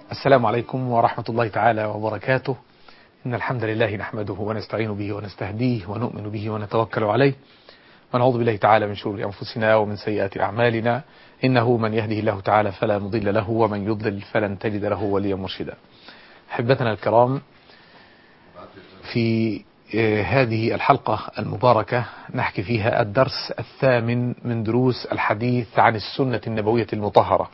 السلام عليكم ورحمة الله تعالى وبركاته إن الحمد لله نحمده ونستعين به ونستهديه ونؤمن به ونتوكل عليه ونعوذ بالله تعالى من شرور أنفسنا ومن سيئات أعمالنا إنه من يهده الله تعالى فلا مضل له ومن يضلل فلن تجد له وليا مرشدا أحبتنا الكرام في هذه الحلقة المباركة نحكي فيها الدرس الثامن من دروس الحديث عن السنة النبوية المطهرة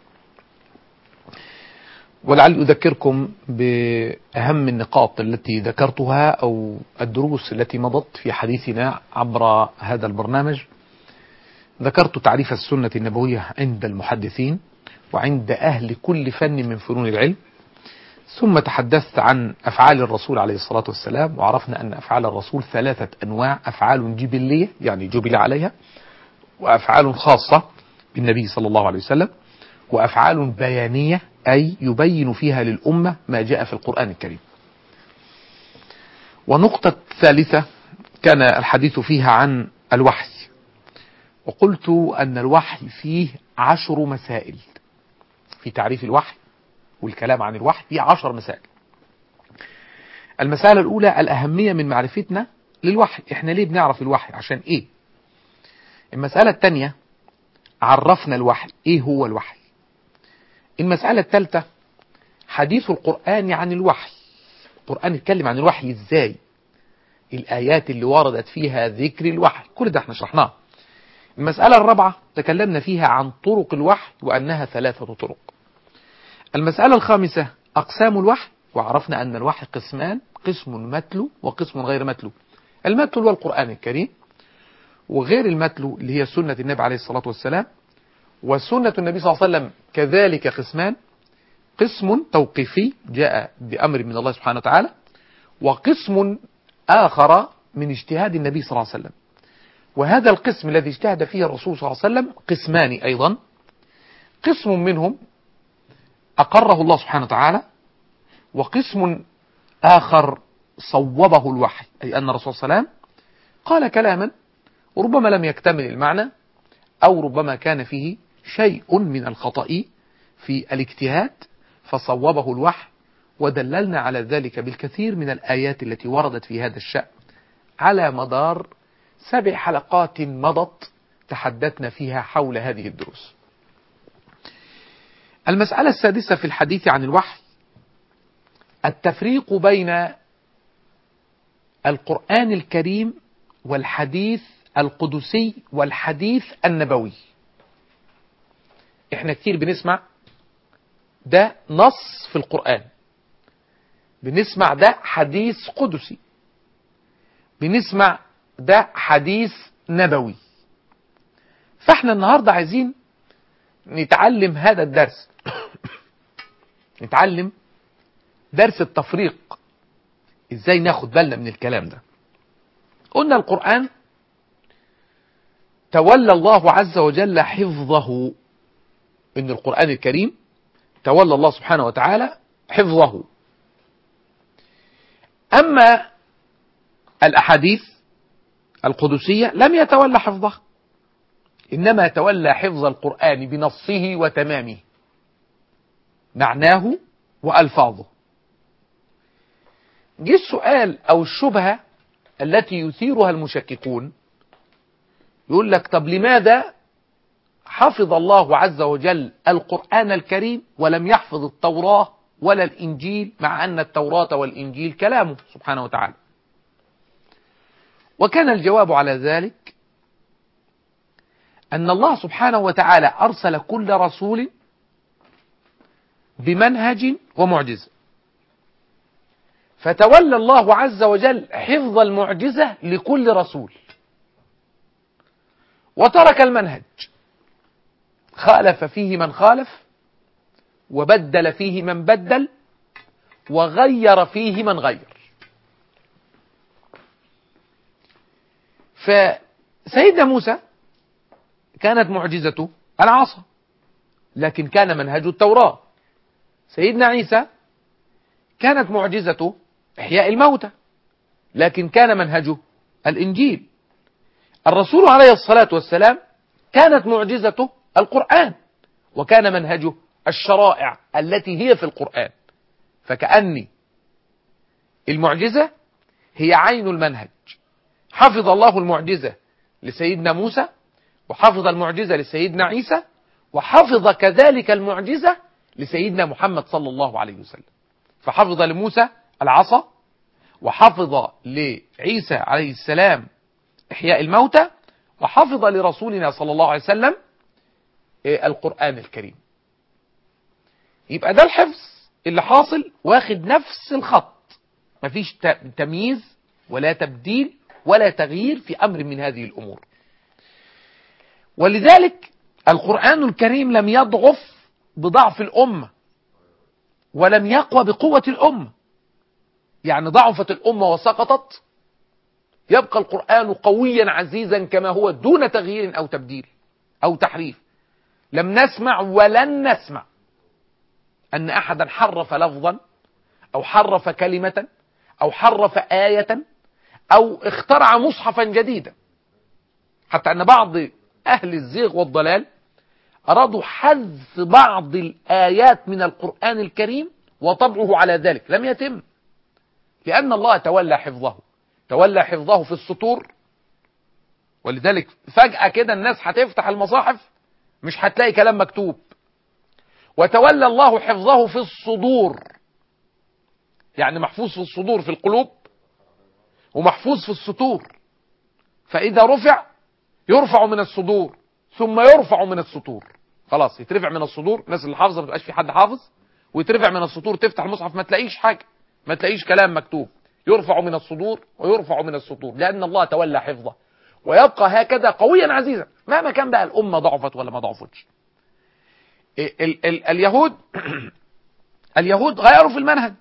ولعل أذكركم بأهم النقاط التي ذكرتها أو الدروس التي مضت في حديثنا عبر هذا البرنامج ذكرت تعريف السنة النبوية عند المحدثين وعند أهل كل فن من فنون العلم ثم تحدثت عن أفعال الرسول عليه الصلاة والسلام وعرفنا أن أفعال الرسول ثلاثة أنواع أفعال جبلية يعني جبل عليها وأفعال خاصة بالنبي صلى الله عليه وسلم وأفعال بيانية أي يبين فيها للأمة ما جاء في القرآن الكريم ونقطة ثالثة كان الحديث فيها عن الوحي وقلت أن الوحي فيه عشر مسائل في تعريف الوحي والكلام عن الوحي فيه عشر مسائل المسألة الأولى الأهمية من معرفتنا للوحي احنا ليه بنعرف الوحي عشان ايه المسألة الثانية عرفنا الوحي ايه هو الوحي المسألة الثالثة حديث القرآن عن الوحي القرآن يتكلم عن الوحي ازاي الآيات اللي وردت فيها ذكر الوحي كل ده احنا شرحناه المسألة الرابعة تكلمنا فيها عن طرق الوحي وأنها ثلاثة طرق المسألة الخامسة أقسام الوحي وعرفنا أن الوحي قسمان قسم متلو وقسم غير متلو المتلو هو القرآن الكريم وغير المتلو اللي هي سنة النبي عليه الصلاة والسلام وسنة النبي صلى الله عليه وسلم كذلك قسمان قسم توقيفي جاء بأمر من الله سبحانه وتعالى وقسم آخر من اجتهاد النبي صلى الله عليه وسلم وهذا القسم الذي اجتهد فيه الرسول صلى الله عليه وسلم قسمان أيضا قسم منهم أقره الله سبحانه وتعالى وقسم آخر صوبه الوحي أي أن الرسول صلى الله عليه وسلم قال كلاما ربما لم يكتمل المعنى أو ربما كان فيه شيء من الخطأ في الاجتهاد فصوبه الوحي ودللنا على ذلك بالكثير من الآيات التي وردت في هذا الشأن على مدار سبع حلقات مضت تحدثنا فيها حول هذه الدروس المسألة السادسة في الحديث عن الوحي التفريق بين القرآن الكريم والحديث القدسي والحديث النبوي احنا كتير بنسمع ده نص في القرآن بنسمع ده حديث قدسي بنسمع ده حديث نبوي فاحنا النهاردة عايزين نتعلم هذا الدرس نتعلم درس التفريق ازاي ناخد بالنا من الكلام ده قلنا القرآن تولى الله عز وجل حفظه ان القرآن الكريم تولى الله سبحانه وتعالى حفظه اما الاحاديث القدسية لم يتولى حفظها انما تولى حفظ القرآن بنصه وتمامه معناه والفاظه جه السؤال او الشبهة التي يثيرها المشككون يقول لك طب لماذا حفظ الله عز وجل القرآن الكريم ولم يحفظ التوراة ولا الإنجيل مع أن التوراة والإنجيل كلامه سبحانه وتعالى وكان الجواب على ذلك أن الله سبحانه وتعالى أرسل كل رسول بمنهج ومعجزة فتولى الله عز وجل حفظ المعجزة لكل رسول وترك المنهج خالف فيه من خالف وبدل فيه من بدل وغير فيه من غير فسيدنا موسى كانت معجزته العصا لكن كان منهج التوراة سيدنا عيسى كانت معجزته إحياء الموتى لكن كان منهجه الإنجيل الرسول عليه الصلاة والسلام كانت معجزته القرآن وكان منهجه الشرائع التي هي في القرآن فكأني المعجزة هي عين المنهج حفظ الله المعجزة لسيدنا موسى وحفظ المعجزة لسيدنا عيسى وحفظ كذلك المعجزة لسيدنا محمد صلى الله عليه وسلم فحفظ لموسى العصا وحفظ لعيسى عليه السلام إحياء الموتى وحفظ لرسولنا صلى الله عليه وسلم القرآن الكريم يبقى ده الحفظ اللي حاصل واخد نفس الخط مفيش تمييز ولا تبديل ولا تغيير في أمر من هذه الأمور ولذلك القرآن الكريم لم يضعف بضعف الأمة ولم يقوى بقوة الأمة يعني ضعفت الأمة وسقطت يبقى القرآن قويا عزيزا كما هو دون تغيير أو تبديل أو تحريف لم نسمع ولن نسمع أن أحدا حرف لفظا أو حرف كلمة أو حرف آية أو اخترع مصحفا جديدا حتى أن بعض أهل الزيغ والضلال أرادوا حذف بعض الآيات من القرآن الكريم وطبعه على ذلك لم يتم لأن الله تولى حفظه تولى حفظه في السطور ولذلك فجأة كده الناس هتفتح المصاحف مش هتلاقي كلام مكتوب وتولى الله حفظه في الصدور يعني محفوظ في الصدور في القلوب ومحفوظ في السطور فإذا رفع يرفع من الصدور ثم يرفع من السطور خلاص يترفع من الصدور الناس اللي حافظه ما تبقاش في حد حافظ ويترفع من السطور تفتح المصحف ما تلاقيش حاجة ما تلاقيش كلام مكتوب يرفع من الصدور ويرفع من السطور لأن الله تولى حفظه ويبقى هكذا قويا عزيزا مهما كان بقى الأمة ضعفت ولا ما ضعفتش ال ال اليهود اليهود غيروا في المنهج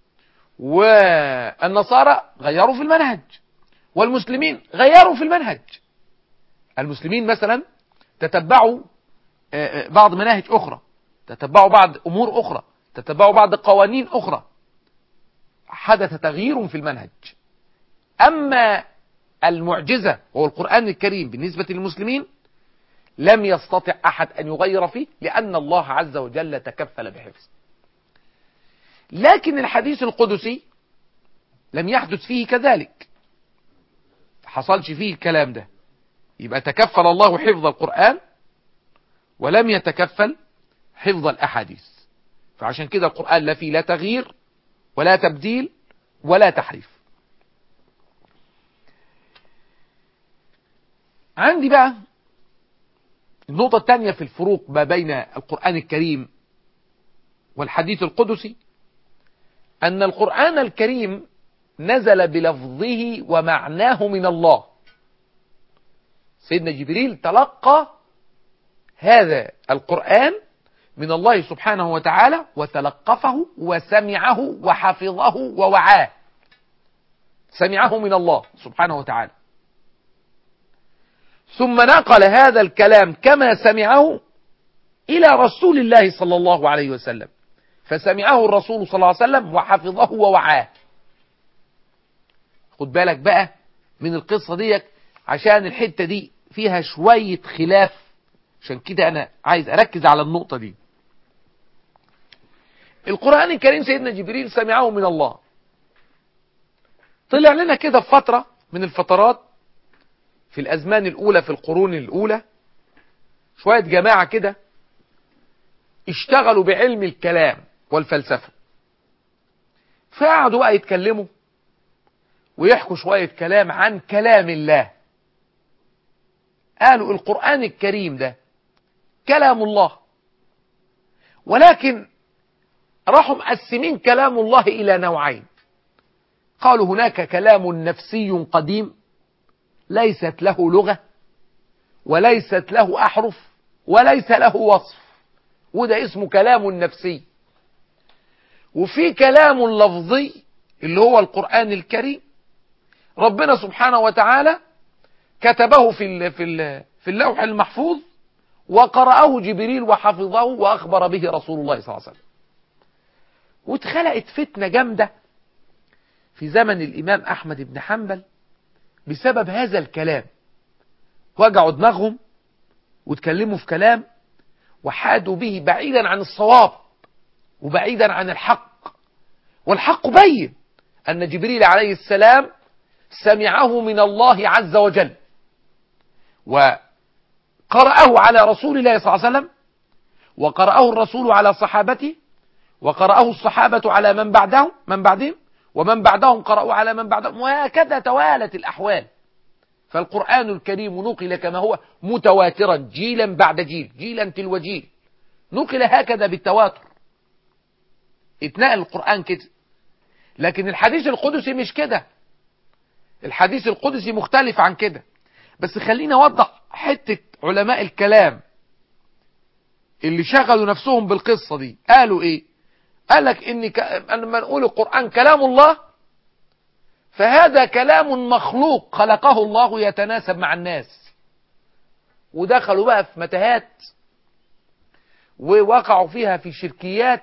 والنصارى غيروا في المنهج والمسلمين غيروا في المنهج المسلمين مثلا تتبعوا بعض مناهج أخرى تتبعوا بعض أمور أخرى تتبعوا بعض قوانين أخرى حدث تغيير في المنهج أما المعجزة وهو القرآن الكريم بالنسبة للمسلمين لم يستطع أحد أن يغير فيه لأن الله عز وجل تكفل بحفظه لكن الحديث القدسي لم يحدث فيه كذلك حصلش فيه الكلام ده يبقى تكفل الله حفظ القرآن ولم يتكفل حفظ الأحاديث فعشان كده القرآن لا فيه لا تغيير ولا تبديل ولا تحريف عندي بقى النقطة الثانية في الفروق ما بين القرآن الكريم والحديث القدسي أن القرآن الكريم نزل بلفظه ومعناه من الله سيدنا جبريل تلقى هذا القرآن من الله سبحانه وتعالى وتلقفه وسمعه وحفظه ووعاه سمعه من الله سبحانه وتعالى ثم نقل هذا الكلام كما سمعه إلى رسول الله صلى الله عليه وسلم فسمعه الرسول صلى الله عليه وسلم وحفظه ووعاه خد بالك بقى من القصة دي عشان الحتة دي فيها شوية خلاف عشان كده أنا عايز أركز على النقطة دي القرآن الكريم سيدنا جبريل سمعه من الله طلع لنا كده في فترة من الفترات في الأزمان الأولى في القرون الأولى شوية جماعة كده اشتغلوا بعلم الكلام والفلسفة فقعدوا بقى يتكلموا ويحكوا شوية كلام عن كلام الله قالوا القرآن الكريم ده كلام الله ولكن راحوا مقسمين كلام الله إلى نوعين قالوا هناك كلام نفسي قديم ليست له لغة وليست له أحرف وليس له وصف وده اسمه كلام نفسي وفي كلام لفظي اللي هو القرآن الكريم ربنا سبحانه وتعالى كتبه في في في اللوح المحفوظ وقرأه جبريل وحفظه وأخبر به رسول الله صلى الله عليه وسلم واتخلقت فتنة جامدة في زمن الإمام أحمد بن حنبل بسبب هذا الكلام وجعوا دماغهم واتكلموا في كلام وحادوا به بعيدا عن الصواب وبعيدا عن الحق والحق بين أن جبريل عليه السلام سمعه من الله عز وجل وقرأه على رسول الله صلى الله عليه وسلم وقرأه الرسول على صحابته وقرأه الصحابة على من بعدهم من بعدهم ومن بعدهم قرأوا على من بعدهم وهكذا توالت الأحوال فالقرآن الكريم نقل كما هو متواترا جيلا بعد جيل جيلا تلو جيل نقل هكذا بالتواتر اتنقل القرآن كده لكن الحديث القدسي مش كده الحديث القدسي مختلف عن كده بس خلينا اوضح حتة علماء الكلام اللي شغلوا نفسهم بالقصة دي قالوا ايه قال لك ان ك... لما نقول القرآن كلام الله فهذا كلام مخلوق خلقه الله يتناسب مع الناس ودخلوا بقى في متاهات ووقعوا فيها في شركيات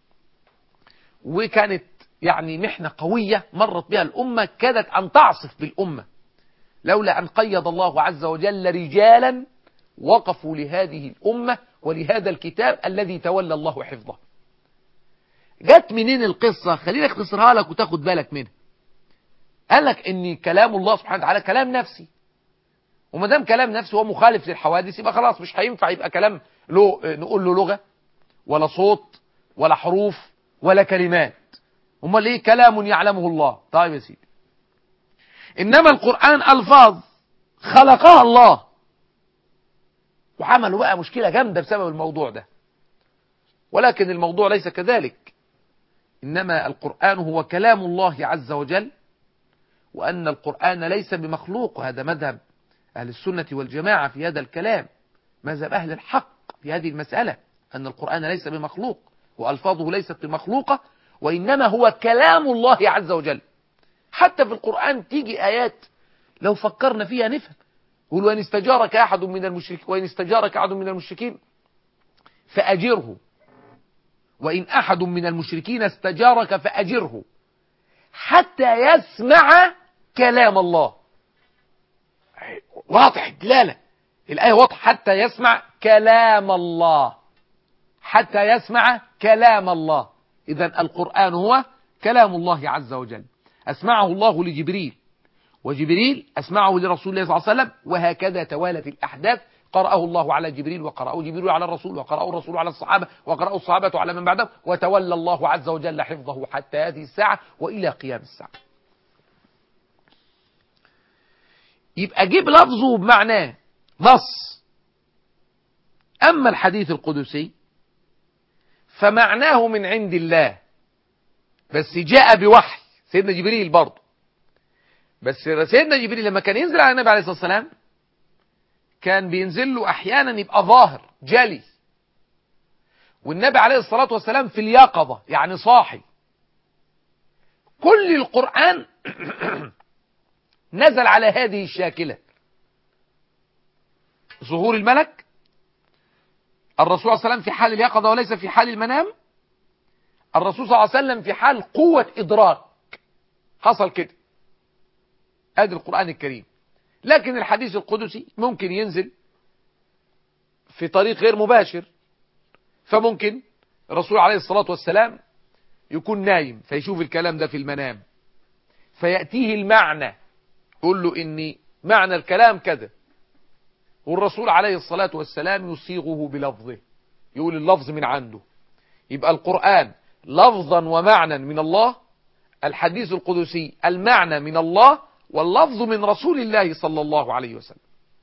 وكانت يعني محنة قوية مرت بها الأمة كادت أن تعصف بالأمة لولا أن قيد الله عز وجل رجالا وقفوا لهذه الأمة ولهذا الكتاب الذي تولى الله حفظه جت منين القصة خلينا اختصرها لك وتاخد بالك منها قال لك ان كلام الله سبحانه وتعالى كلام نفسي وما دام كلام نفسي هو مخالف للحوادث يبقى خلاص مش هينفع يبقى كلام له نقول له لغة ولا صوت ولا حروف ولا كلمات امال ايه كلام يعلمه الله طيب يا سيدي انما القرآن الفاظ خلقها الله وعملوا بقى مشكلة جامدة بسبب الموضوع ده ولكن الموضوع ليس كذلك إنما القرآن هو كلام الله عز وجل وأن القرآن ليس بمخلوق وهذا مذهب أهل السنة والجماعة في هذا الكلام مذهب أهل الحق في هذه المسألة أن القرآن ليس بمخلوق وألفاظه ليست بمخلوقة وإنما هو كلام الله عز وجل حتى في القرآن تيجي آيات لو فكرنا فيها نفهم يقول وإن استجارك أحد من المشركين وإن استجارك أحد من المشركين فأجره وإن أحد من المشركين استجارك فأجره حتى يسمع كلام الله واضح الدلالة الآية واضح حتى يسمع كلام الله حتى يسمع كلام الله إذا القرآن هو كلام الله عز وجل أسمعه الله لجبريل وجبريل أسمعه لرسول الله صلى الله عليه وسلم وهكذا توالت الأحداث قرأه الله على جبريل وقرأه جبريل على الرسول وقرأه الرسول على الصحابة وقرأه الصحابة على من بعدهم وتولى الله عز وجل حفظه حتى هذه الساعة وإلى قيام الساعة يبقى جيب لفظه بمعناه نص أما الحديث القدسي فمعناه من عند الله بس جاء بوحي سيدنا جبريل برضه بس سيدنا جبريل لما كان ينزل على النبي عليه الصلاة والسلام كان بينزل له احيانا يبقى ظاهر جلي والنبي عليه الصلاة والسلام في اليقظة يعني صاحي كل القرآن نزل على هذه الشاكلة ظهور الملك الرسول صلى الله عليه وسلم في حال اليقظة وليس في حال المنام الرسول صلى الله عليه وسلم في حال قوة إدراك حصل كده ادي القرآن الكريم لكن الحديث القدسي ممكن ينزل في طريق غير مباشر فممكن الرسول عليه الصلاة والسلام يكون نايم فيشوف الكلام ده في المنام فيأتيه المعنى يقول له إني معنى الكلام كذا والرسول عليه الصلاة والسلام يصيغه بلفظه يقول اللفظ من عنده يبقى القرآن لفظا ومعنى من الله الحديث القدسي المعنى من الله واللفظ من رسول الله صلى الله عليه وسلم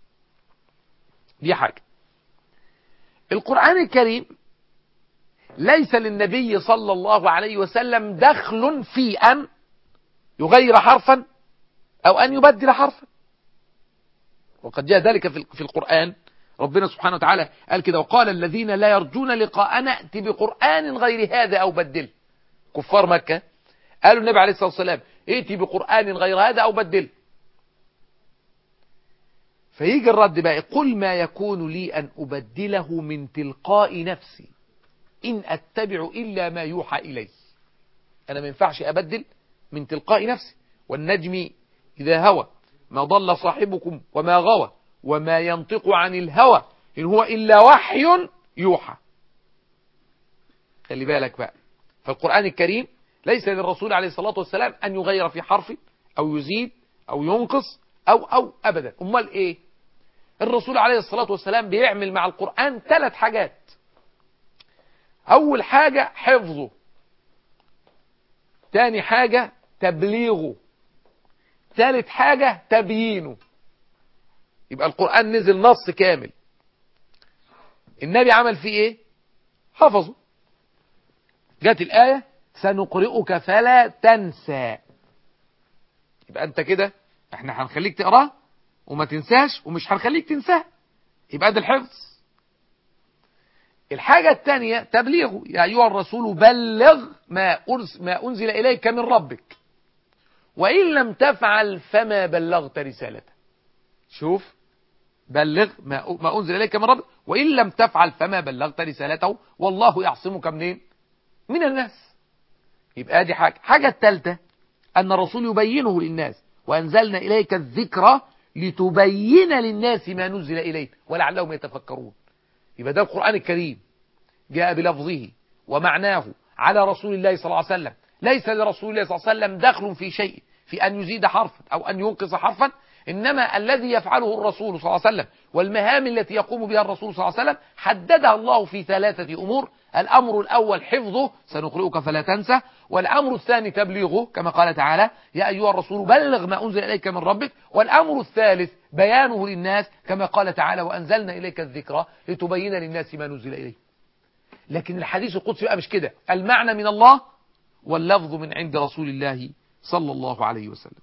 دي حاجة القرآن الكريم ليس للنبي صلى الله عليه وسلم دخل في أن يغير حرفا أو أن يبدل حرفا وقد جاء ذلك في القرآن ربنا سبحانه وتعالى قال كده وقال الذين لا يرجون لقاءنا ائت بقرآن غير هذا أو بدل كفار مكة قالوا النبي عليه الصلاة والسلام ائتي بقرآن غير هذا أو بدل فيجي الرد بقى قل ما يكون لي أن أبدله من تلقاء نفسي إن أتبع إلا ما يوحى إلي أنا ما ينفعش أبدل من تلقاء نفسي والنجم إذا هوى ما ضل صاحبكم وما غوى وما ينطق عن الهوى إن هو إلا وحي يوحى خلي بالك بقى فالقرآن الكريم ليس للرسول عليه الصلاة والسلام أن يغير في حرف أو يزيد أو ينقص أو أو أبدا أمال إيه الرسول عليه الصلاة والسلام بيعمل مع القرآن ثلاث حاجات أول حاجة حفظه تاني حاجة تبليغه ثالث حاجة تبيينه يبقى القرآن نزل نص كامل النبي عمل فيه ايه حفظه جت الآية سنقرئك فلا تنسى يبقى انت كده احنا هنخليك تقراه وما تنساش ومش هنخليك تنساه يبقى ده الحفظ الحاجة الثانية تبليغه يا أيها الرسول بلغ ما, أرس ما أنزل إليك من ربك وإن لم تفعل فما بلغت رسالته شوف بلغ ما, ما أنزل إليك من ربك وإن لم تفعل فما بلغت رسالته والله يعصمك منين من الناس يبقى دي حاجة حاجة الثالثة أن الرسول يبينه للناس وأنزلنا إليك الذكرى لتبين للناس ما نزل إليك ولعلهم يتفكرون يبقى ده القرآن الكريم جاء بلفظه ومعناه على رسول الله صلى الله عليه وسلم ليس لرسول الله صلى الله عليه وسلم دخل في شيء في أن يزيد حرفا أو أن ينقص حرفا إنما الذي يفعله الرسول صلى الله عليه وسلم والمهام التي يقوم بها الرسول صلى الله عليه وسلم حددها الله في ثلاثة أمور الأمر الأول حفظه سنقرئك فلا تنسى والأمر الثاني تبليغه كما قال تعالى يا أيها الرسول بلغ ما أنزل إليك من ربك والأمر الثالث بيانه للناس كما قال تعالى وأنزلنا إليك الذكرى لتبين للناس ما نزل إليه لكن الحديث القدسي بقى مش كده المعنى من الله واللفظ من عند رسول الله صلى الله عليه وسلم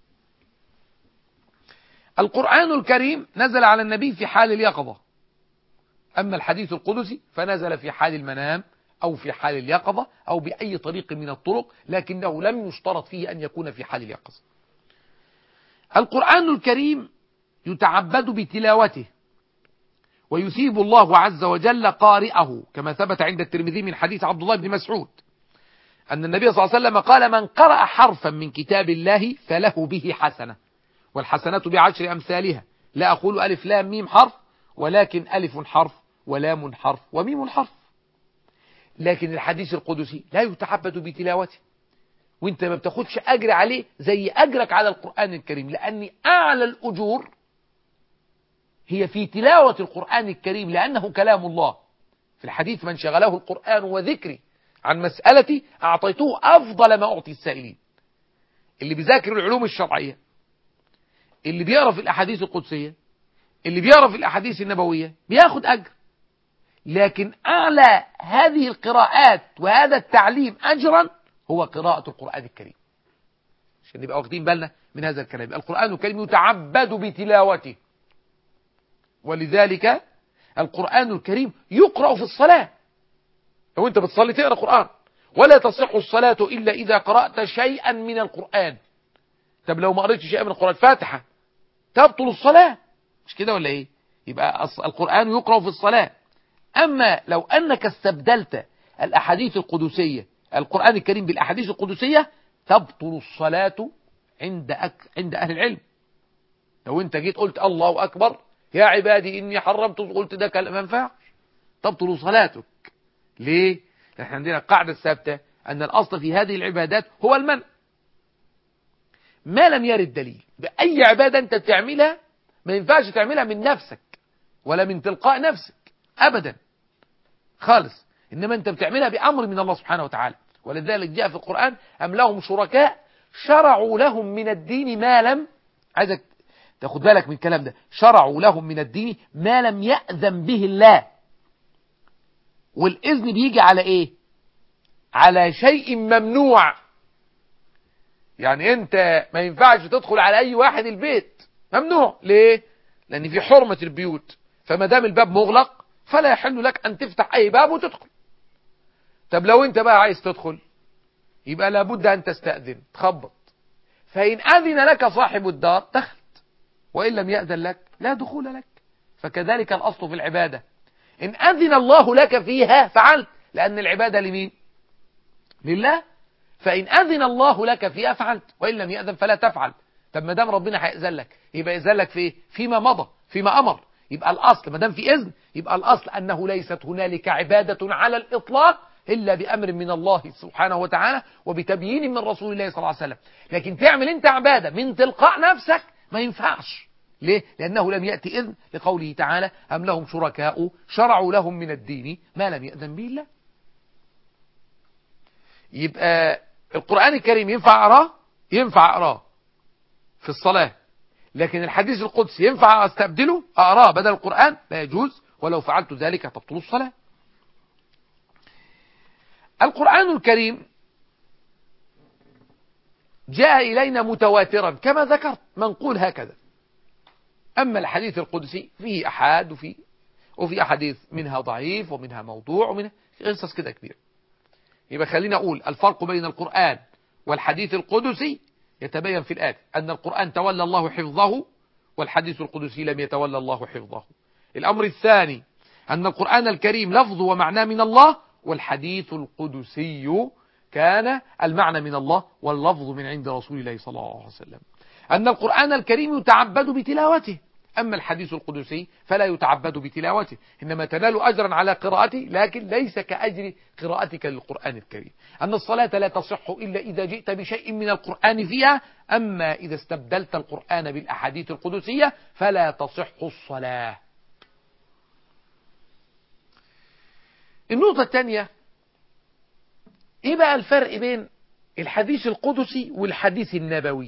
القرآن الكريم نزل على النبي في حال اليقظة أما الحديث القدسي فنزل في حال المنام أو في حال اليقظة أو بأي طريق من الطرق لكنه لم يشترط فيه أن يكون في حال اليقظة القرآن الكريم يتعبد بتلاوته ويثيب الله عز وجل قارئه كما ثبت عند الترمذي من حديث عبد الله بن مسعود أن النبي صلى الله عليه وسلم قال من قرأ حرفا من كتاب الله فله به حسنة والحسنة بعشر أمثالها لا أقول ألف لام ميم حرف ولكن ألف حرف ولام حرف وميم حرف لكن الحديث القدسي لا يتعبد بتلاوته وانت ما بتاخدش أجر عليه زي أجرك على القرآن الكريم لأن أعلى الأجور هي في تلاوة القرآن الكريم لأنه كلام الله في الحديث من شغله القرآن وذكري عن مسألتي أعطيته أفضل ما أعطي السائلين اللي بيذاكر العلوم الشرعية اللي بيقرأ في الأحاديث القدسية اللي بيقرأ في الأحاديث النبوية بياخد أجر لكن أعلى هذه القراءات وهذا التعليم أجرا هو قراءة القرآن الكريم عشان نبقى واخدين بالنا من هذا الكلام القرآن الكريم يتعبد بتلاوته ولذلك القرآن الكريم يقرأ في الصلاة لو انت بتصلي تقرأ قرآن ولا تصح الصلاة إلا إذا قرأت شيئا من القرآن طب لو ما قرأتش شيئا من القرآن فاتحة تبطل الصلاة مش كده ولا ايه يبقى القرآن يقرأ في الصلاة أما لو أنك استبدلت الأحاديث القدسية القرآن الكريم بالأحاديث القدسية تبطل الصلاة عند أك... عند أهل العلم لو أنت جيت قلت الله أكبر يا عبادي إني حرمت قلت ده كلام ما ينفعش تبطل صلاتك ليه؟ احنا عندنا قاعدة ثابتة أن الأصل في هذه العبادات هو المنع ما لم يرد دليل بأي عبادة أنت تعملها ما ينفعش تعملها من نفسك ولا من تلقاء نفسك أبدا خالص إنما أنت بتعملها بأمر من الله سبحانه وتعالى ولذلك جاء في القرآن أم لهم شركاء شرعوا لهم من الدين ما لم عايزك تاخد بالك من الكلام ده شرعوا لهم من الدين ما لم يأذن به الله والإذن بيجي على إيه على شيء ممنوع يعني أنت ما ينفعش تدخل على أي واحد البيت ممنوع ليه لأن في حرمة البيوت فما دام الباب مغلق فلا يحل لك أن تفتح أي باب وتدخل طب لو أنت بقى عايز تدخل يبقى لابد أن تستأذن تخبط فإن أذن لك صاحب الدار دخلت وإن لم يأذن لك لا دخول لك فكذلك الأصل في العبادة إن أذن الله لك فيها فعلت لأن العبادة لمين لله فإن أذن الله لك فيها فعلت وإن لم يأذن فلا تفعل طب ما دام ربنا هيأذن لك يبقى يأذن لك في إيه؟ فيما مضى فيما أمر يبقى الأصل ما دام في إذن يبقى الأصل أنه ليست هنالك عبادة على الإطلاق إلا بأمر من الله سبحانه وتعالى وبتبيين من رسول الله صلى الله عليه وسلم لكن تعمل أنت عبادة من تلقاء نفسك ما ينفعش ليه؟ لأنه لم يأتي إذن لقوله تعالى أم لهم شركاء شرعوا لهم من الدين ما لم يأذن به الله يبقى القرآن الكريم ينفع أقراه ينفع أقراه في الصلاة لكن الحديث القدسي ينفع أستبدله أقراه بدل القرآن لا يجوز ولو فعلت ذلك تبطل الصلاة القرآن الكريم جاء إلينا متواترا كما ذكرت منقول هكذا أما الحديث القدسي فيه أحاد وفي وفي أحاديث منها ضعيف ومنها موضوع ومنها قصص كده كبير يبقى خلينا أقول الفرق بين القرآن والحديث القدسي يتبين في الآتي أن القرآن تولى الله حفظه والحديث القدسي لم يتولى الله حفظه الأمر الثاني أن القرآن الكريم لفظه ومعناه من الله والحديث القدسي كان المعنى من الله واللفظ من عند رسول الله صلى الله عليه وسلم أن القرآن الكريم يتعبد بتلاوته أما الحديث القدسي فلا يتعبد بتلاوته إنما تنال أجرا على قراءته لكن ليس كأجر قراءتك للقرآن الكريم أن الصلاة لا تصح إلا إذا جئت بشيء من القرآن فيها أما إذا استبدلت القرآن بالأحاديث القدسية فلا تصح الصلاة النقطة الثانية إيه بقى الفرق بين الحديث القدسي والحديث النبوي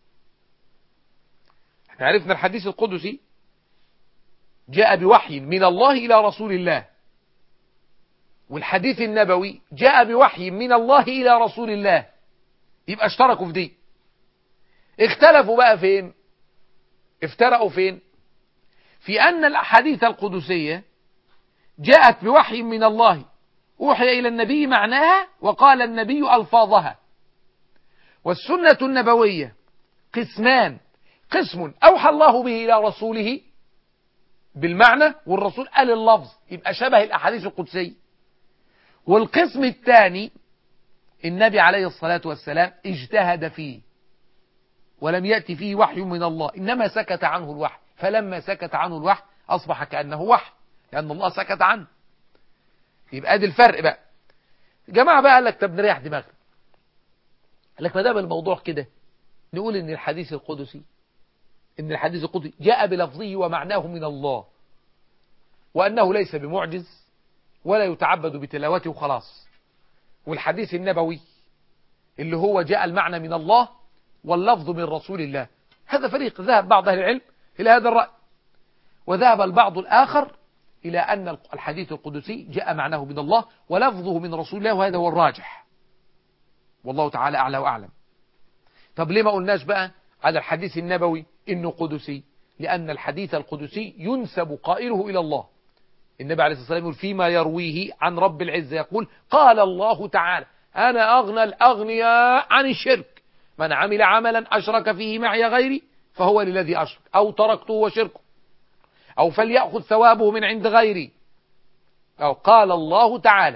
احنا عرفنا الحديث القدسي جاء بوحي من الله إلى رسول الله والحديث النبوي جاء بوحي من الله إلى رسول الله يبقى اشتركوا في دي اختلفوا بقى فين افترقوا فين في أن الأحاديث القدسية جاءت بوحي من الله أوحي إلى النبي معناها وقال النبي ألفاظها والسنة النبوية قسمان قسم أوحى الله به إلى رسوله بالمعنى والرسول قال اللفظ يبقى شبه الأحاديث القدسية والقسم الثاني النبي عليه الصلاة والسلام اجتهد فيه ولم يأتي فيه وحي من الله إنما سكت عنه الوحي فلما سكت عنه الوحي أصبح كأنه وحي لأن الله سكت عنه يبقى ادي الفرق بقى جماعة بقى قال لك طب نريح دماغنا قال لك ما دام الموضوع كده نقول ان الحديث القدسي ان الحديث القدسي جاء بلفظه ومعناه من الله وانه ليس بمعجز ولا يتعبد بتلاوته وخلاص والحديث النبوي اللي هو جاء المعنى من الله واللفظ من رسول الله هذا فريق ذهب بعض أهل العلم إلى هذا الرأي وذهب البعض الآخر إلى أن الحديث القدسي جاء معناه من الله ولفظه من رسول الله وهذا هو الراجح والله تعالى أعلى وأعلم طب ليه ما قلناش بقى على الحديث النبوي إنه قدسي لأن الحديث القدسي ينسب قائله إلى الله النبي عليه الصلاة والسلام يقول فيما يرويه عن رب العزة يقول قال الله تعالى أنا أغنى الأغنياء عن الشرك من عمل عملا أشرك فيه معي غيري فهو للذي أشرك أو تركته وشركه أو فليأخذ ثوابه من عند غيري أو قال الله تعالى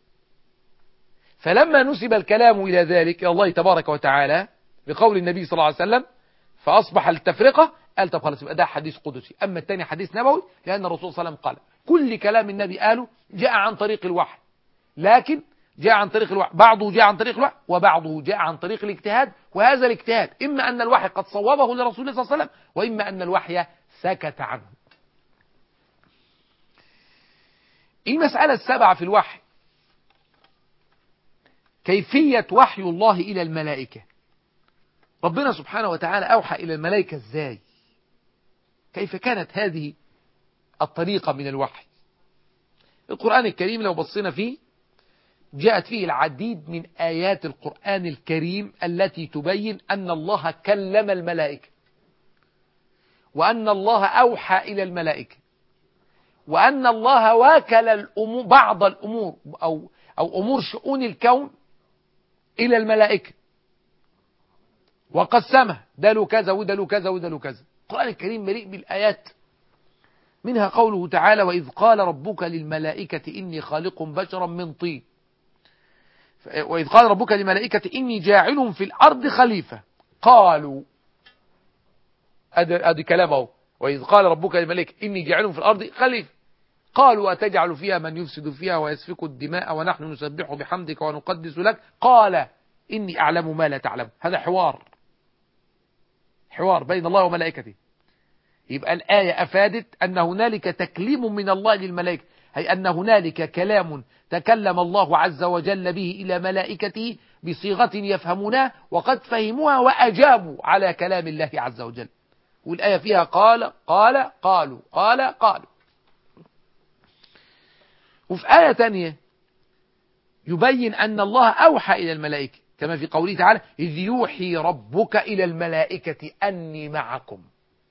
فلما نسب الكلام إلى ذلك إلى الله تبارك وتعالى بقول النبي صلى الله عليه وسلم فأصبح التفرقة قال طب خلاص يبقى ده حديث قدسي أما الثاني حديث نبوي لأن الرسول صلى الله عليه وسلم قال كل كلام النبي قاله جاء عن طريق الوحي لكن جاء عن طريق الوحي بعضه جاء عن طريق الوحي وبعضه جاء عن طريق الاجتهاد وهذا الاجتهاد إما أن الوحي قد صوبه لرسول الله صلى الله عليه وسلم وإما أن الوحي سكت عنه المسألة السابعة في الوحي كيفية وحي الله إلى الملائكة ربنا سبحانه وتعالى أوحى إلى الملائكة إزاي كيف كانت هذه الطريقة من الوحي القرآن الكريم لو بصينا فيه جاءت فيه العديد من آيات القرآن الكريم التي تبين أن الله كلم الملائكة وأن الله أوحى إلى الملائكة وأن الله واكل الأمور بعض الأمور أو, أو أمور شؤون الكون إلى الملائكة وقسمها ده له كذا وده له كذا وده له كذا القرآن الكريم مليء بالآيات منها قوله تعالى وإذ قال ربك للملائكة إني خالق بشرا من طين وإذ قال ربك للملائكة إني جاعل في الأرض خليفة قالوا أدي, أدي كلامه وإذ قال ربك للملائكة إني جاعل في الأرض خليفة قالوا أتجعل فيها من يفسد فيها ويسفك الدماء ونحن نسبح بحمدك ونقدس لك قال إني أعلم ما لا تعلم هذا حوار حوار بين الله وملائكته يبقى الآية أفادت أن هنالك تكليم من الله للملائكة أي أن هنالك كلام تكلم الله عز وجل به إلى ملائكته بصيغة يفهمونها وقد فهموها وأجابوا على كلام الله عز وجل والآية فيها قال قال قالوا قال قالوا وفي آية تانية يبين أن الله أوحى إلى الملائكة كما في قوله تعالى إذ يوحي ربك إلى الملائكة أني معكم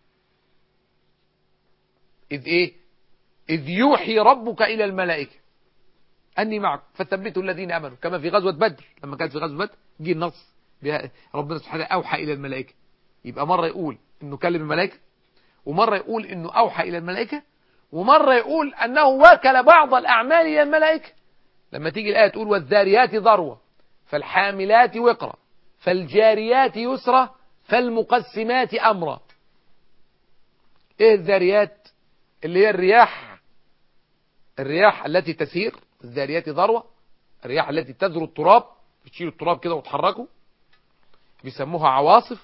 إذ إيه إذ يوحي ربك إلى الملائكة أني معكم فثبتوا الذين أمنوا كما في غزوة بدر لما كانت في غزوة بدر جه النص ربنا سبحانه أوحى إلى الملائكة يبقى مرة يقول إنه كلم الملائكة ومرة يقول إنه أوحى إلى الملائكة ومرة يقول أنه وكل بعض الأعمال إلى الملائكة لما تيجي الآية تقول والذاريات ذروة فالحاملات وقرا فالجاريات يسرا فالمقسمات أمرا إيه الذاريات اللي هي الرياح الرياح التي تسير الذاريات ذروة الرياح التي تذر التراب بتشيل التراب كده وتحركه بيسموها عواصف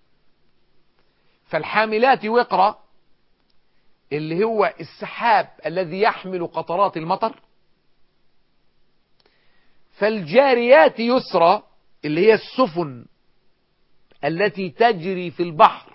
فالحاملات وقرا اللي هو السحاب الذي يحمل قطرات المطر فالجاريات يسرى اللي هي السفن التي تجري في البحر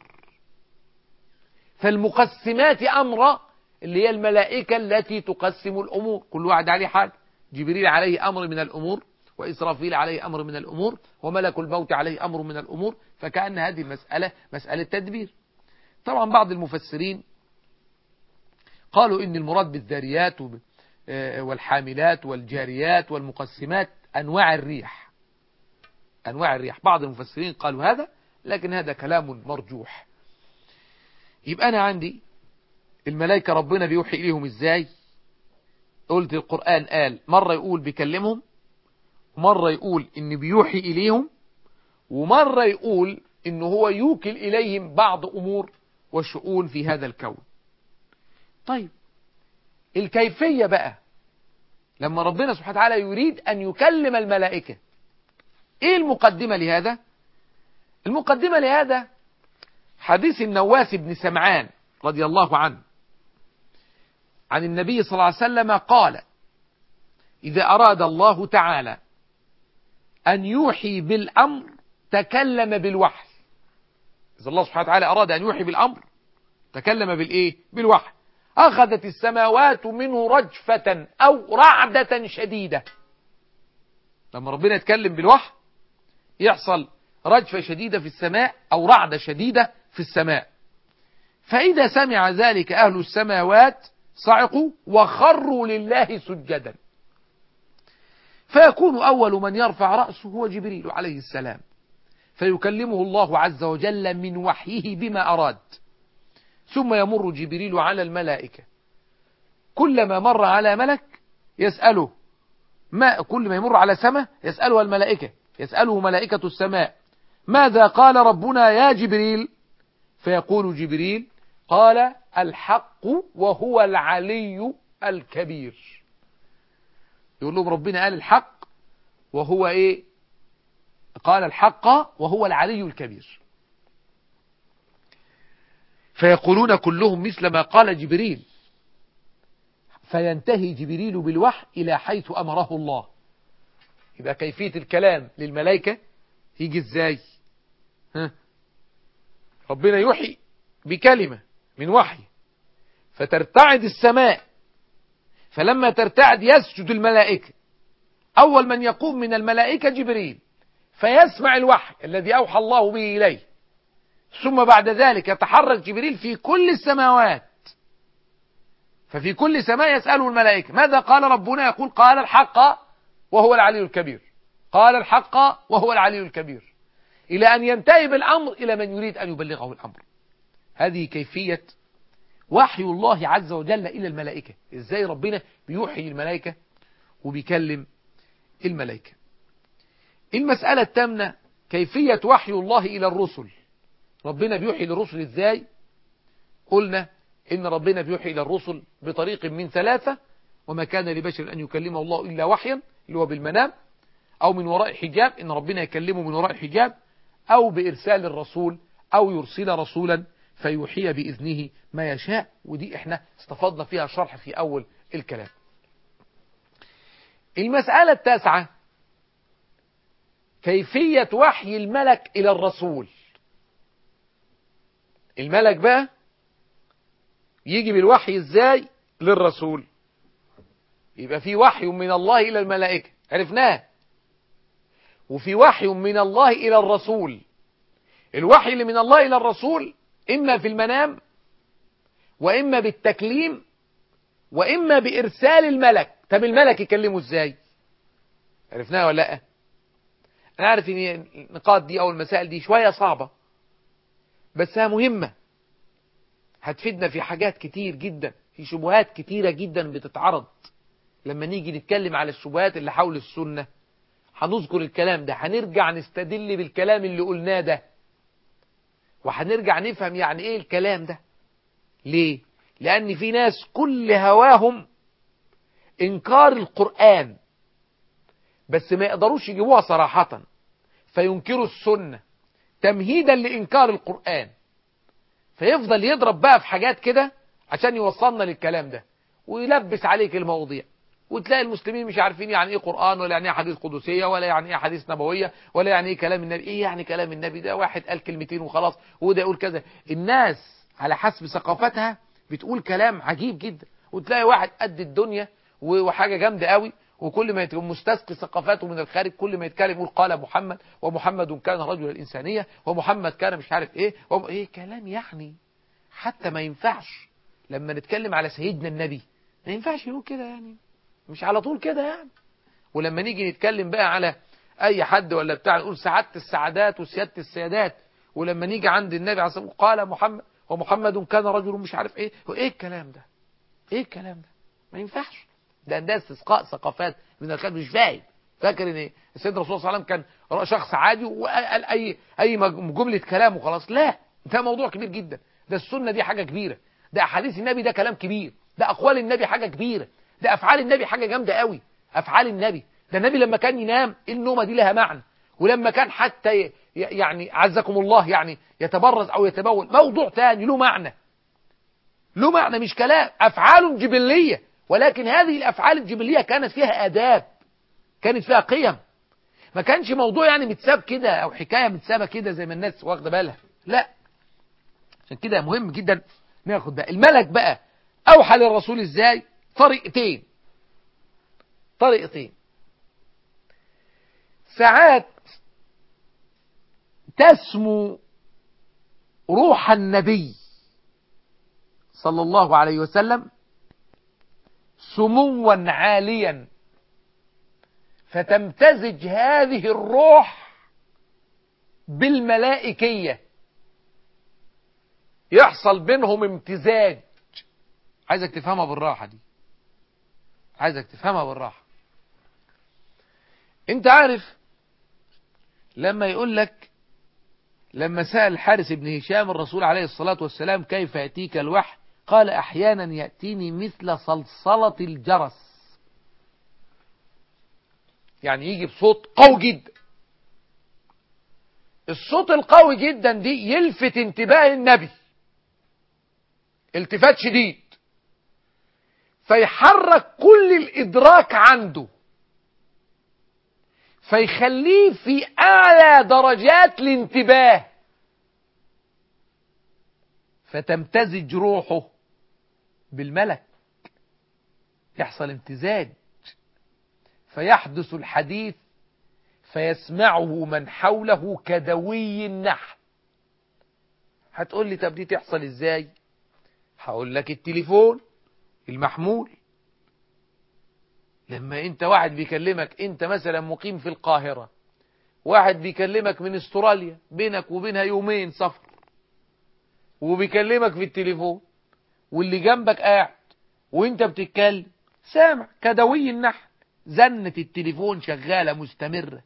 فالمقسمات أمرا اللي هي الملائكة التي تقسم الأمور كل واحد عليه حال جبريل عليه أمر من الأمور وإسرافيل عليه أمر من الأمور وملك الموت عليه أمر من الأمور فكأن هذه المسألة مسألة تدبير طبعا بعض المفسرين قالوا إن المراد بالذاريات والحاملات والجاريات والمقسمات أنواع الريح أنواع الريح بعض المفسرين قالوا هذا لكن هذا كلام مرجوح يبقى أنا عندي الملائكة ربنا بيوحي إليهم إزاي قلت القرآن قال مرة يقول بيكلمهم ومرة يقول إن بيوحي إليهم ومرة يقول إن هو يوكل إليهم بعض أمور وشؤون في هذا الكون طيب الكيفية بقى لما ربنا سبحانه وتعالى يريد أن يكلم الملائكة إيه المقدمة لهذا المقدمة لهذا حديث النواس بن سمعان رضي الله عنه عن النبي صلى الله عليه وسلم قال إذا أراد الله تعالى أن يوحي بالأمر تكلم بالوحي إذا الله سبحانه وتعالى أراد أن يوحي بالأمر تكلم بالإيه بالوحي أخذت السماوات منه رجفة أو رعدة شديدة لما ربنا يتكلم بالوحي يحصل رجفة شديدة في السماء أو رعدة شديدة في السماء فإذا سمع ذلك أهل السماوات صعقوا وخروا لله سجدا فيكون أول من يرفع رأسه هو جبريل عليه السلام فيكلمه الله عز وجل من وحيه بما أراد ثم يمر جبريل على الملائكة كلما مر على ملك يسأله ما كل ما يمر على سماء يسأله الملائكة يسأله ملائكة السماء ماذا قال ربنا يا جبريل فيقول جبريل قال الحق وهو العلي الكبير يقول لهم ربنا قال الحق وهو ايه قال الحق وهو العلي الكبير فيقولون كلهم مثل ما قال جبريل فينتهي جبريل بالوحي إلى حيث أمره الله يبقى كيفية الكلام للملائكة يجي ازاي ها ربنا يوحي بكلمة من وحي فترتعد السماء فلما ترتعد يسجد الملائكة أول من يقوم من الملائكة جبريل فيسمع الوحي الذي أوحى الله به إليه ثم بعد ذلك يتحرك جبريل في كل السماوات ففي كل سماء يسأله الملائكة ماذا قال ربنا يقول قال الحق وهو العلي الكبير قال الحق وهو العلي الكبير إلى أن ينتهي بالأمر إلى من يريد أن يبلغه الأمر هذه كيفية وحي الله عز وجل إلى الملائكة إزاي ربنا بيوحي الملائكة وبيكلم الملائكة المسألة التامنة كيفية وحي الله إلى الرسل ربنا بيوحي للرسل إزاي قلنا إن ربنا بيوحي إلى الرسل بطريق من ثلاثة وما كان لبشر أن يكلمه الله إلا وحيا اللي هو بالمنام أو من وراء حجاب إن ربنا يكلمه من وراء حجاب أو بإرسال الرسول أو يرسل رسولا فيوحي بإذنه ما يشاء ودي احنا استفضنا فيها شرح في أول الكلام المسألة التاسعة كيفية وحي الملك إلى الرسول الملك بقى يجي بالوحي ازاي للرسول يبقى في وحي من الله إلى الملائكة عرفناه وفي وحي من الله إلى الرسول الوحي اللي من الله إلى الرسول إما في المنام وإما بالتكليم وإما بإرسال الملك طب الملك يكلمه إزاي عرفناها ولا لا أنا عارف إن النقاط دي أو المسائل دي شوية صعبة بس هي مهمة هتفيدنا في حاجات كتير جدا في شبهات كتيرة جدا بتتعرض لما نيجي نتكلم على الشبهات اللي حول السنة هنذكر الكلام ده هنرجع نستدل بالكلام اللي قلناه ده وهنرجع نفهم يعني ايه الكلام ده ليه لان في ناس كل هواهم انكار القرآن بس ما يقدروش يجيبوها صراحة فينكروا السنة تمهيدا لإنكار القرآن فيفضل يضرب بقى في حاجات كده عشان يوصلنا للكلام ده ويلبس عليك المواضيع وتلاقي المسلمين مش عارفين يعني ايه قرآن ولا يعني ايه حديث قدسية ولا يعني ايه حديث نبوية ولا يعني ايه كلام النبي ايه يعني كلام النبي ده واحد قال كلمتين وخلاص وده يقول كذا الناس على حسب ثقافتها بتقول كلام عجيب جدا وتلاقي واحد قد الدنيا وحاجة جامدة قوي وكل ما يكون مستسقي ثقافاته من الخارج كل ما يتكلم يقول قال محمد ومحمد كان رجل الإنسانية ومحمد كان مش عارف ايه وم... ايه كلام يعني حتى ما ينفعش لما نتكلم على سيدنا النبي ما ينفعش يقول كده يعني مش على طول كده يعني ولما نيجي نتكلم بقى على اي حد ولا بتاع نقول سعادة السعادات وسيادة السيادات ولما نيجي عند النبي عليه الصلاة والسلام قال محمد ومحمد كان رجل مش عارف ايه وايه الكلام ده ايه الكلام ده ما ينفعش ده ده استسقاء ثقافات من الخارج مش فاهم فاكر ان السيد الرسول صلى الله عليه وسلم كان شخص عادي وقال اي اي جمله كلام وخلاص لا ده موضوع كبير جدا ده السنه دي حاجه كبيره ده احاديث النبي ده كلام كبير ده اقوال النبي حاجه كبيره ده افعال النبي حاجه جامده قوي افعال النبي ده النبي لما كان ينام النومه دي لها معنى ولما كان حتى يعني عزكم الله يعني يتبرز او يتبول موضوع تاني له معنى له معنى مش كلام افعال جبليه ولكن هذه الافعال الجبليه كانت فيها اداب كانت فيها قيم ما كانش موضوع يعني متساب كده او حكايه متسابه كده زي ما الناس واخده بالها لا عشان كده مهم جدا ناخد بقى الملك بقى اوحى للرسول ازاي طريقتين طريقتين ساعات تسمو روح النبي صلى الله عليه وسلم سموا عاليا فتمتزج هذه الروح بالملائكية يحصل بينهم امتزاج عايزك تفهمها بالراحة دي عايزك تفهمها بالراحة انت عارف لما يقول لك لما سأل الحارس بن هشام الرسول عليه الصلاة والسلام كيف يأتيك الوحي قال أحيانا يأتيني مثل صلصلة الجرس يعني يجي بصوت قوي جدا الصوت القوي جدا دي يلفت انتباه النبي التفات شديد فيحرك كل الإدراك عنده فيخليه في أعلى درجات الانتباه فتمتزج روحه بالملك يحصل امتزاج فيحدث الحديث فيسمعه من حوله كدوي النحل هتقول لي طب دي تحصل ازاي هقول لك التليفون المحمول لما انت واحد بيكلمك انت مثلا مقيم في القاهرة واحد بيكلمك من استراليا بينك وبينها يومين سفر وبيكلمك في التليفون واللي جنبك قاعد وانت بتتكلم سامع كدوي النحل زنة التليفون شغالة مستمرة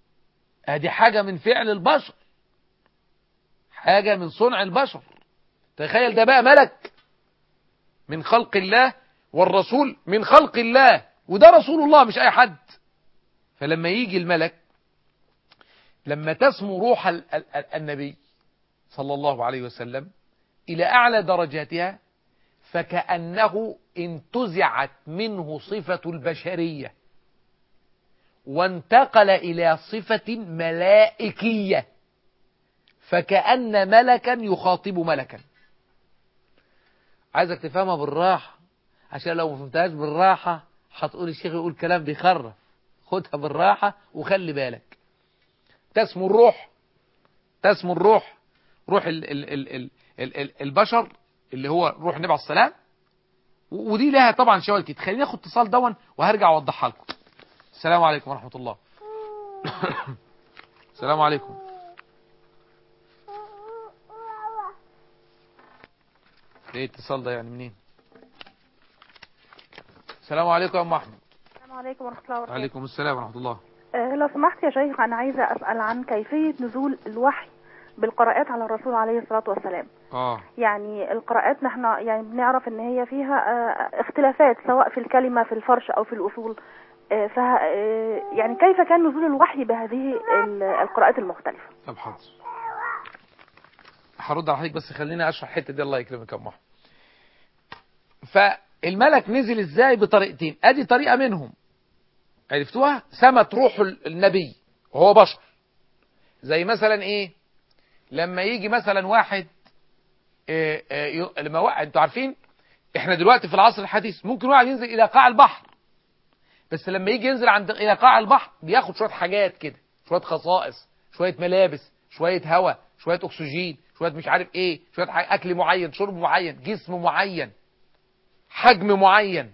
ادي حاجة من فعل البشر حاجة من صنع البشر تخيل ده بقى ملك من خلق الله والرسول من خلق الله وده رسول الله مش اي حد فلما يجي الملك لما تسمو روح ال- ال- ال- النبي صلى الله عليه وسلم إلى أعلى درجاتها فكأنه انتزعت منه صفة البشرية وانتقل إلى صفة ملائكية فكأن ملكا يخاطب ملكا عايزك تفهمها بالراحة عشان لو ما فهمتهاش بالراحة هتقول الشيخ يقول كلام بيخرف خدها بالراحة وخلي بالك تسمو الروح تسمو الروح روح ال ال ال ال ال ال البشر اللي هو روح النبي عليه السلام و- ودي لها طبعا شوال كده خليني اخد اتصال دون وهرجع اوضحها لكم السلام عليكم ورحمة الله السلام عليكم ايه الاتصال ده يعني منين السلام عليكم يا ام احمد السلام عليكم ورحمة الله وبركاته وعليكم السلام ورحمة الله آه، لو سمحت يا شيخ أنا عايزة أسأل عن كيفية نزول الوحي بالقراءات على الرسول عليه الصلاة والسلام اه يعني القراءات نحن يعني بنعرف ان هي فيها آه، اختلافات سواء في الكلمة في الفرش او في الاصول آه، ف آه، يعني كيف كان نزول الوحي بهذه ال- القراءات المختلفة طب حاضر هرد على حضرتك بس خليني اشرح الحته دي الله يكرمك يا ام احمد فالملك نزل ازاي بطريقتين ادي طريقه منهم عرفتوها سمت روح ال- النبي وهو بشر زي مثلا ايه لما يجي مثلا واحد إيه إيه ي- لما واحد انتوا عارفين احنا دلوقتي في العصر الحديث ممكن واحد ينزل الى قاع البحر بس لما يجي ينزل عند الى قاع البحر بياخد شويه حاجات كده شويه خصائص شويه ملابس شويه هواء شويه اكسجين شويه مش عارف ايه شويه ح- اكل معين شرب معين جسم معين حجم معين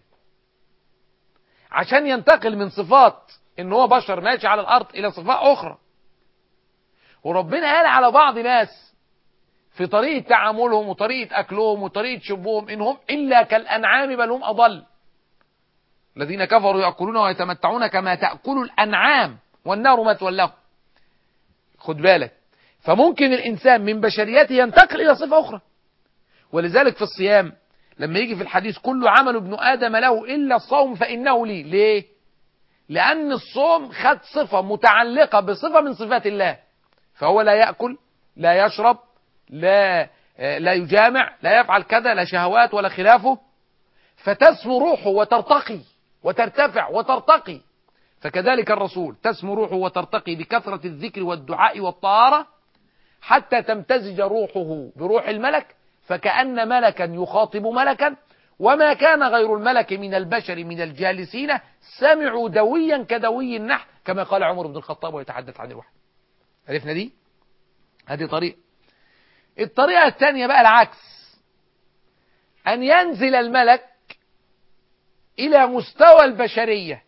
عشان ينتقل من صفات ان هو بشر ماشي على الارض الى صفات اخرى وربنا قال على بعض ناس في طريقة تعاملهم وطريقة أكلهم وطريقة شربهم إنهم إلا كالأنعام بل هم أضل الذين كفروا يأكلون ويتمتعون كما تأكل الأنعام والنار مثوى لهم خد بالك فممكن الإنسان من بشريته ينتقل إلى صفة أخرى ولذلك في الصيام لما يجي في الحديث كل عمل ابن آدم له إلا الصوم فإنه لي ليه؟ لأن الصوم خد صفة متعلقة بصفة من صفات الله فهو لا يأكل لا يشرب لا لا يجامع لا يفعل كذا لا شهوات ولا خلافه فتسمو روحه وترتقي وترتفع وترتقي فكذلك الرسول تسمو روحه وترتقي بكثرة الذكر والدعاء والطهارة حتى تمتزج روحه بروح الملك فكأن ملكا يخاطب ملكا وما كان غير الملك من البشر من الجالسين سمعوا دويا كدوي النحل كما قال عمر بن الخطاب ويتحدث عن الوحي عرفنا دي هذه طريقة الطريقة الثانية بقى العكس أن ينزل الملك إلى مستوى البشرية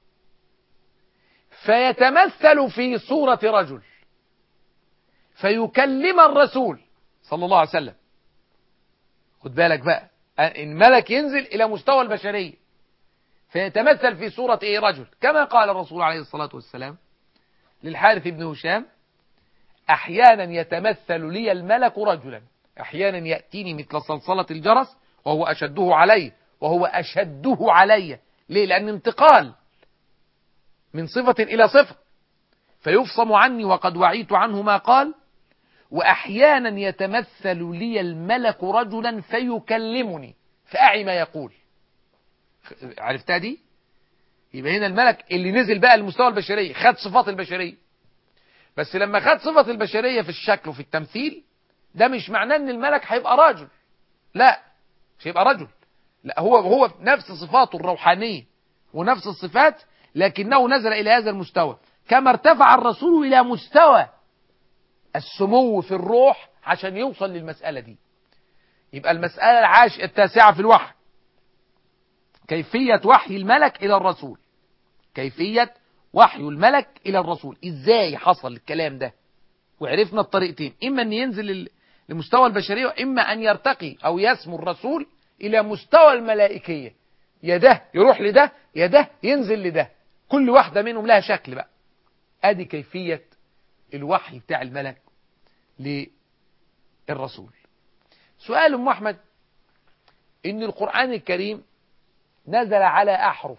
فيتمثل في صورة رجل فيكلم الرسول صلى الله عليه وسلم خد بالك بقى الملك ينزل إلى مستوى البشرية فيتمثل في صورة إيه رجل كما قال الرسول عليه الصلاة والسلام للحارث بن هشام أحيانا يتمثل لي الملك رجلا أحيانا يأتيني مثل صلصلة الجرس وهو أشده علي وهو أشده علي ليه لأن انتقال من صفة إلى صفة فيفصم عني وقد وعيت عنه ما قال وأحيانا يتمثل لي الملك رجلا فيكلمني فأعي ما يقول عرفتها دي يبقى هنا الملك اللي نزل بقى المستوى البشرية خد صفات البشرية بس لما خد صفة البشرية في الشكل وفي التمثيل ده مش معناه ان الملك هيبقى راجل لا مش هيبقى رجل لا هو هو نفس صفاته الروحانية ونفس الصفات لكنه نزل إلى هذا المستوى كما ارتفع الرسول إلى مستوى السمو في الروح عشان يوصل للمسألة دي يبقى المسألة العاش التاسعة في الوحي كيفية وحي الملك إلى الرسول كيفية وحي الملك إلى الرسول إزاي حصل الكلام ده وعرفنا الطريقتين إما أن ينزل لمستوى البشرية وإما أن يرتقي أو يسمو الرسول إلى مستوى الملائكية يا ده يروح لده يا ده ينزل لده كل واحدة منهم لها شكل بقى أدي كيفية الوحي بتاع الملك للرسول سؤال ام احمد ان القرآن الكريم نزل على احرف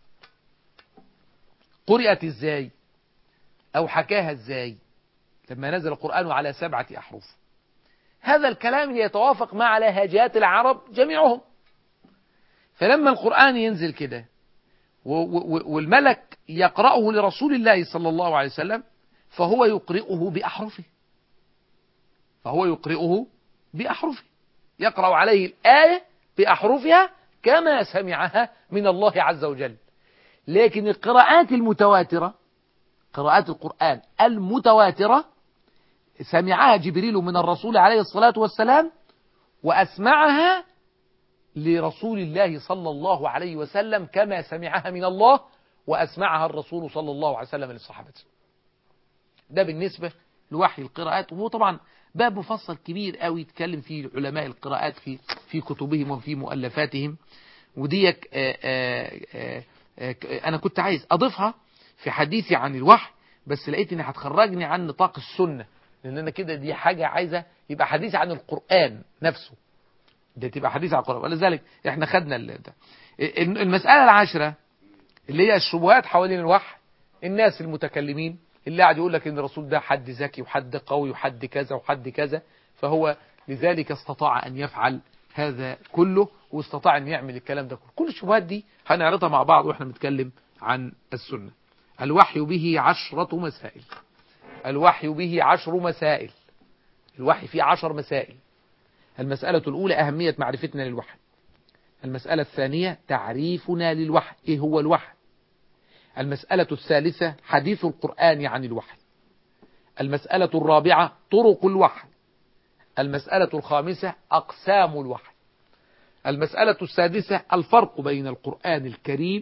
قرأت ازاي او حكاها ازاي لما نزل القرآن على سبعة احرف هذا الكلام يتوافق مع لهجات العرب جميعهم فلما القرآن ينزل كده والملك يقرأه لرسول الله صلى الله عليه وسلم فهو يقرئه بأحرفه فهو يقرئه بأحرفه يقرأ عليه الآية بأحرفها كما سمعها من الله عز وجل لكن القراءات المتواترة قراءات القرآن المتواترة سمعها جبريل من الرسول عليه الصلاة والسلام وأسمعها لرسول الله صلى الله عليه وسلم كما سمعها من الله وأسمعها الرسول صلى الله عليه وسلم للصحابة ده بالنسبة لوحي القراءات وهو طبعا باب مفصل كبير قوي يتكلم فيه علماء القراءات في في كتبهم وفي مؤلفاتهم وديك آآ آآ آآ أنا كنت عايز أضيفها في حديثي عن الوحي بس لقيت إنها هتخرجني عن نطاق السنة لأن أنا كده دي حاجة عايزة يبقى حديث عن القرآن نفسه ده تبقى حديث عن القرآن ولذلك احنا خدنا ده المسألة العاشرة اللي هي الشبهات حوالين الوحي الناس المتكلمين اللي قاعد يقول لك ان الرسول ده حد ذكي وحد قوي وحد كذا وحد كذا فهو لذلك استطاع ان يفعل هذا كله واستطاع ان يعمل الكلام ده كله كل الشبهات دي هنعرضها مع بعض واحنا بنتكلم عن السنة الوحي به عشرة مسائل الوحي به عشر مسائل الوحي فيه عشر مسائل المسألة الأولى أهمية معرفتنا للوحي المسألة الثانية تعريفنا للوحي إيه هو الوحي المسألة الثالثة حديث القرآن عن الوحي المسألة الرابعة طرق الوحي المسألة الخامسة أقسام الوحي المسألة السادسة الفرق بين القرآن الكريم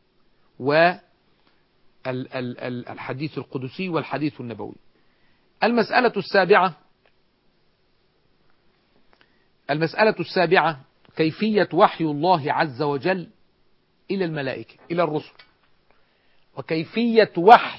والحديث القدسي والحديث النبوي المسألة السابعة المسألة السابعة كيفية وحي الله عز وجل إلى الملائكة إلى الرسل وكيفية وحي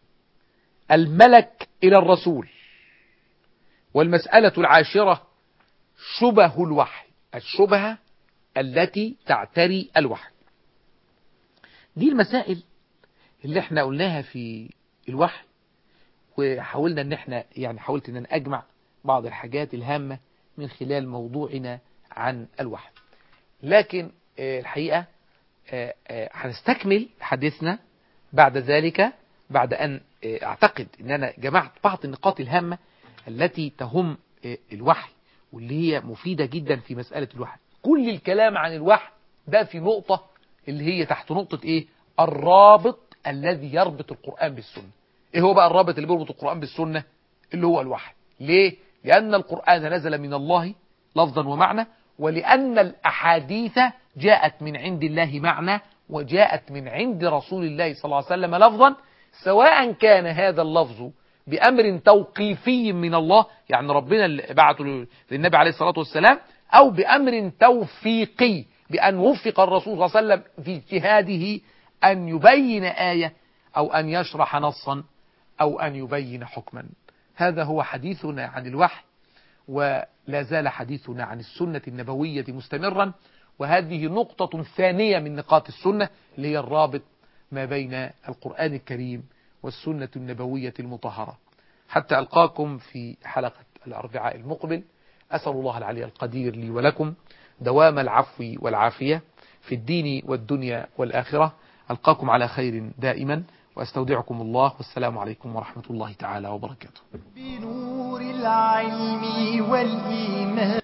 الملك إلى الرسول والمسألة العاشرة شبه الوحي الشبهة التي تعتري الوحي دي المسائل اللي احنا قلناها في الوحي وحاولنا ان احنا يعني حاولت ان انا اجمع بعض الحاجات الهامة من خلال موضوعنا عن الوحي لكن الحقيقة هنستكمل حديثنا بعد ذلك بعد أن أعتقد أن أنا جمعت بعض النقاط الهامة التي تهم الوحي واللي هي مفيدة جدا في مسألة الوحي كل الكلام عن الوحي ده في نقطة اللي هي تحت نقطة إيه الرابط الذي يربط القرآن بالسنة إيه هو بقى الرابط اللي بيربط القرآن بالسنة اللي هو الوحي ليه لأن القرآن نزل من الله لفظا ومعنى ولأن الأحاديث جاءت من عند الله معنى وجاءت من عند رسول الله صلى الله عليه وسلم لفظا سواء كان هذا اللفظ بأمر توقيفي من الله يعني ربنا اللي بعته للنبي عليه الصلاة والسلام أو بأمر توفيقي بأن وفق الرسول صلى الله عليه وسلم في اجتهاده أن يبين آية أو أن يشرح نصا أو أن يبين حكما هذا هو حديثنا عن الوحي ولا زال حديثنا عن السنة النبوية مستمرا وهذه نقطة ثانية من نقاط السنة اللي هي الرابط ما بين القرآن الكريم والسنة النبوية المطهرة حتى ألقاكم في حلقة الأربعاء المقبل أسأل الله العلي القدير لي ولكم دوام العفو والعافية في الدين والدنيا والآخرة ألقاكم على خير دائما وأستودعكم الله والسلام عليكم ورحمة الله تعالى وبركاته بنور العلم والإيمان